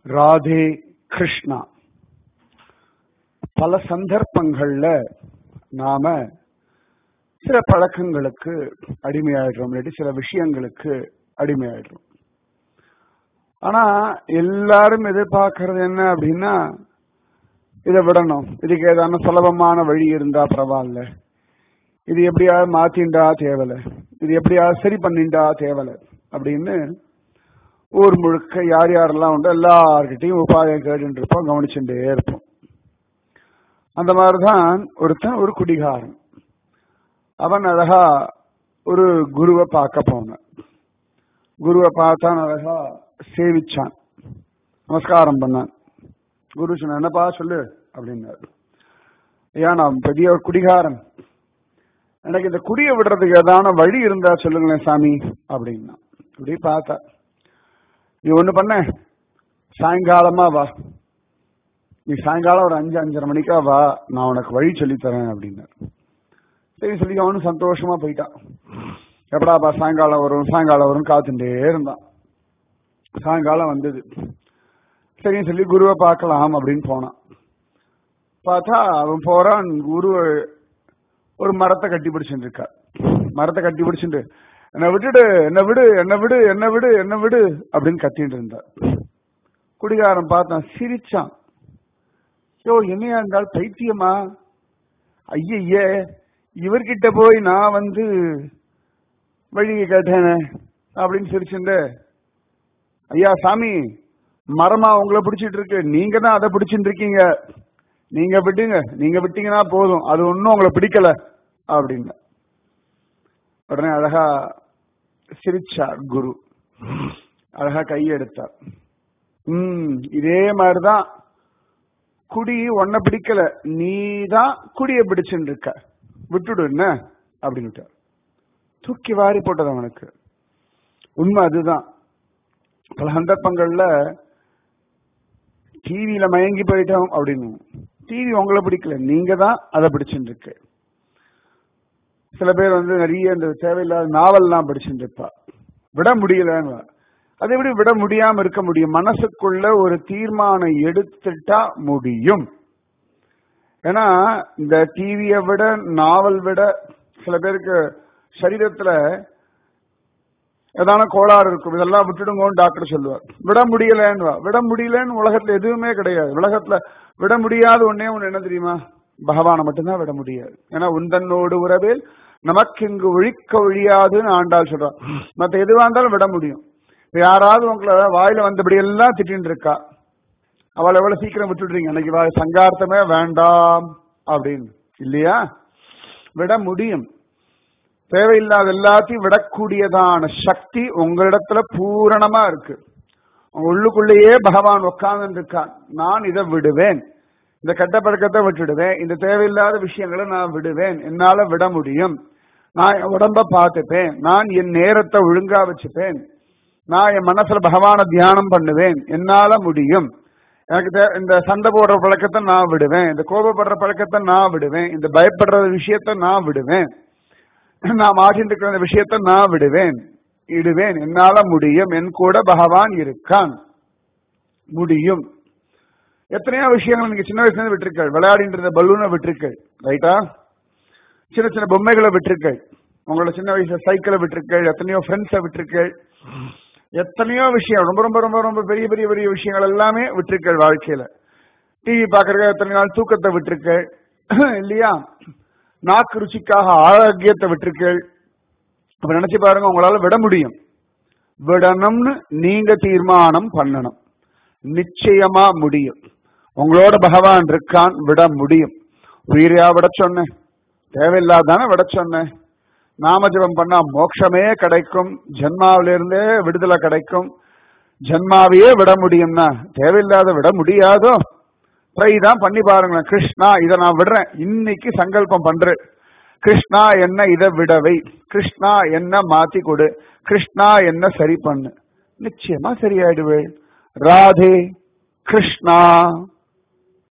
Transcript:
ராதே கிருஷ்ணா பல சந்தர்ப்பங்கள்ல நாம சில பழக்கங்களுக்கு அடிமையாயிடுறோம் இல்லாட்டி சில விஷயங்களுக்கு அடிமையாயிடுறோம் ஆனா எல்லாரும் எதிர்பார்க்கறது என்ன அப்படின்னா இதை விடணும் இதுக்கு ஏதான சுலபமான வழி இருந்தா பரவாயில்ல இது எப்படியாவது மாத்திண்டா தேவலை இது எப்படியாவது சரி பண்ணிண்டா தேவலை அப்படின்னு ஊர் முழுக்க யார் யாரெல்லாம் உண்டோ எல்லார்கிட்டையும் உபாயம் கேட்டு இருப்போம் கவனிச்சுட்டே இருப்போம் அந்த மாதிரிதான் ஒருத்தன் ஒரு குடிகாரன் அவன் அழகா ஒரு குருவை பார்க்க போனான் குருவை பார்த்தான் அழகா சேவிச்சான் நமஸ்காரம் பண்ணான் குரு சொன்ன என்னப்பா சொல்லு அப்படின்னாரு ஐயா நான் பெரிய ஒரு குடிகாரன் எனக்கு இந்த குடியை விடுறதுக்கு ஏதான வழி இருந்தா சொல்லுங்களேன் சாமி அப்படின்னா அப்படி பார்த்தா நீ ஒண்ணு பண்ண சாயங்காலமா வா நீ சாயங்காலம் ஒரு அஞ்சு அஞ்சரை மணிக்கா வா நான் உனக்கு வழி சொல்லித்தரேன் அப்படின்னாரு சரி சொல்லி அவனும் சந்தோஷமா போயிட்டான் எப்படாப்பா சாயங்காலம் வரும் சாயங்காலம் வரும் காத்துட்டே இருந்தான் சாயங்காலம் வந்தது சரின்னு சொல்லி குருவை பார்க்கலாம் அப்படின்னு போனான் பார்த்தா அவன் போறான் குரு ஒரு மரத்தை கட்டி பிடிச்சுட்டு இருக்கா மரத்தை கட்டி பிடிச்சிட்டு என்னை விட்டுடு என்ன விடு என்ன விடு என்ன விடு என்ன விடு அப்படின்னு கத்திட்டு இருந்தார் குடிகாரன் பார்த்தான் சிரிச்சான் யோ என்னையா இருந்தால் பைத்தியமா ஐயே இவர்கிட்ட போய் நான் வந்து வழியை கேட்டேனே அப்படின்னு சிரிச்சுண்டு ஐயா சாமி மரமா உங்களை பிடிச்சிட்டு இருக்கு நீங்க தான் அதை பிடிச்சிட்டு இருக்கீங்க நீங்க விட்டுங்க நீங்க விட்டீங்கன்னா போதும் அது ஒன்னும் உங்களை பிடிக்கல அப்படின்னு உடனே அழகா சிரிச்சார் குரு அழகா கையெடுத்தார் உம் இதே மாதிரிதான் குடி ஒன்ன பிடிக்கல நீ தான் குடிய பிடிச்சுட்டு இருக்க விட்டுடு என்ன அப்படின்னு தூக்கி வாரி போட்டது அவனுக்கு உண்மை அதுதான் பல சந்தர்ப்பங்கள்ல டிவியில மயங்கி போயிட்டோம் அப்படின்னு டிவி உங்களை பிடிக்கல நீங்க தான் அதை பிடிச்சுட்டு இருக்கு சில பேர் வந்து நிறைய இந்த தேவையில்லாத நாவல்லாம் படிச்சுட்டு இருப்பா விட முடியலன்னு அதை எப்படி விட முடியாம இருக்க முடியும் மனசுக்குள்ள ஒரு தீர்மானம் எடுத்துட்டா முடியும் ஏன்னா இந்த டிவியை விட நாவல் விட சில பேருக்கு சரீரத்துல ஏதான கோளாறு இருக்கும் இதெல்லாம் விட்டுடுங்கன்னு டாக்டர் சொல்லுவார் விட முடியலன்னு விட முடியலன்னு உலகத்துல எதுவுமே கிடையாது உலகத்துல விட முடியாத ஒன்னே ஒண்ணு என்ன தெரியுமா பகவானை மட்டும்தான் விட முடியாது ஏன்னா உந்தன்னோடு உறவில் நமக்கு இங்கு ஒழிக்க ஒழியாதுன்னு ஆண்டாள் சொல்றான் மத்த எதுவா இருந்தாலும் விட முடியும் யாராவது உங்களை வாயில வந்தபடி எல்லாம் திட்டின்னு இருக்கா அவளை எவ்வளவு சீக்கிரம் விட்டுடுறீங்க அன்னைக்கு சங்கார்த்தமே வேண்டாம் அப்படின்னு இல்லையா விட முடியும் தேவையில்லாத எல்லாத்தையும் விடக்கூடியதான சக்தி உங்களிடத்துல பூரணமா இருக்கு உள்ளுக்குள்ளேயே பகவான் உட்கார்ந்து இருக்கான் நான் இதை விடுவேன் இந்த கெட்ட பழக்கத்தை விட்டுடுவேன் இந்த தேவையில்லாத விஷயங்களை நான் விடுவேன் என்னால விட முடியும் நான் என் உடம்ப பார்த்துப்பேன் நான் என் நேரத்தை ஒழுங்கா வச்சுப்பேன் நான் என் மனசுல பகவான தியானம் பண்ணுவேன் என்னால முடியும் எனக்கு இந்த சண்டை போடுற பழக்கத்தை நான் விடுவேன் இந்த கோபப்படுற பழக்கத்தை நான் விடுவேன் இந்த பயப்படுற விஷயத்த நான் விடுவேன் நான் மாட்டிட்டு இருக்கிற விஷயத்த நான் விடுவேன் இடுவேன் என்னால முடியும் என் கூட பகவான் இருக்கான் முடியும் எத்தனையோ விஷயங்கள் நீங்க சின்ன வயசுல விட்டுருக்கள் விளையாடிட்டு இருந்த பலூனை விட்டுருக்கள் ரைட்டா சின்ன சின்ன பொம்மைகளை விட்டுருக்கள் உங்களோட சின்ன வயசுல சைக்கிளை விட்டுருக்கள் எத்தனையோ ஃப்ரெண்ட்ஸை விட்டுருக்கள் எத்தனையோ விஷயம் ரொம்ப ரொம்ப ரொம்ப ரொம்ப பெரிய பெரிய பெரிய விஷயங்கள் எல்லாமே விட்டுருக்கள் வாழ்க்கையில டிவி பாக்குறதுக்கு எத்தனை நாள் தூக்கத்தை விட்டுருக்கள் இல்லையா நாக்கு ருச்சிக்காக ஆரோக்கியத்தை விட்டுருக்கள் அப்ப நினைச்சு பாருங்க உங்களால விட முடியும் விடணும்னு நீங்க தீர்மானம் பண்ணணும் நிச்சயமா முடியும் உங்களோட பகவான் இருக்கான் விட முடியும் உயிரையா விட சொன்னேன் தேவையில்லாதானே விட சொன்னேன் நாமஜபம் பண்ணா மோட்சமே கிடைக்கும் ஜென்மாவிலிருந்தே விடுதலை கிடைக்கும் ஜென்மாவையே விட முடியும்னா தேவையில்லாத விட முடியாதோ ட்ரை தான் பண்ணி பாருங்களேன் கிருஷ்ணா இதை நான் விடுறேன் இன்னைக்கு சங்கல்பம் பண்றேன் கிருஷ்ணா என்ன இதை விடவை கிருஷ்ணா என்ன மாத்தி கொடு கிருஷ்ணா என்ன சரி பண்ணு நிச்சயமா சரியாயிடுவேன் ராதே கிருஷ்ணா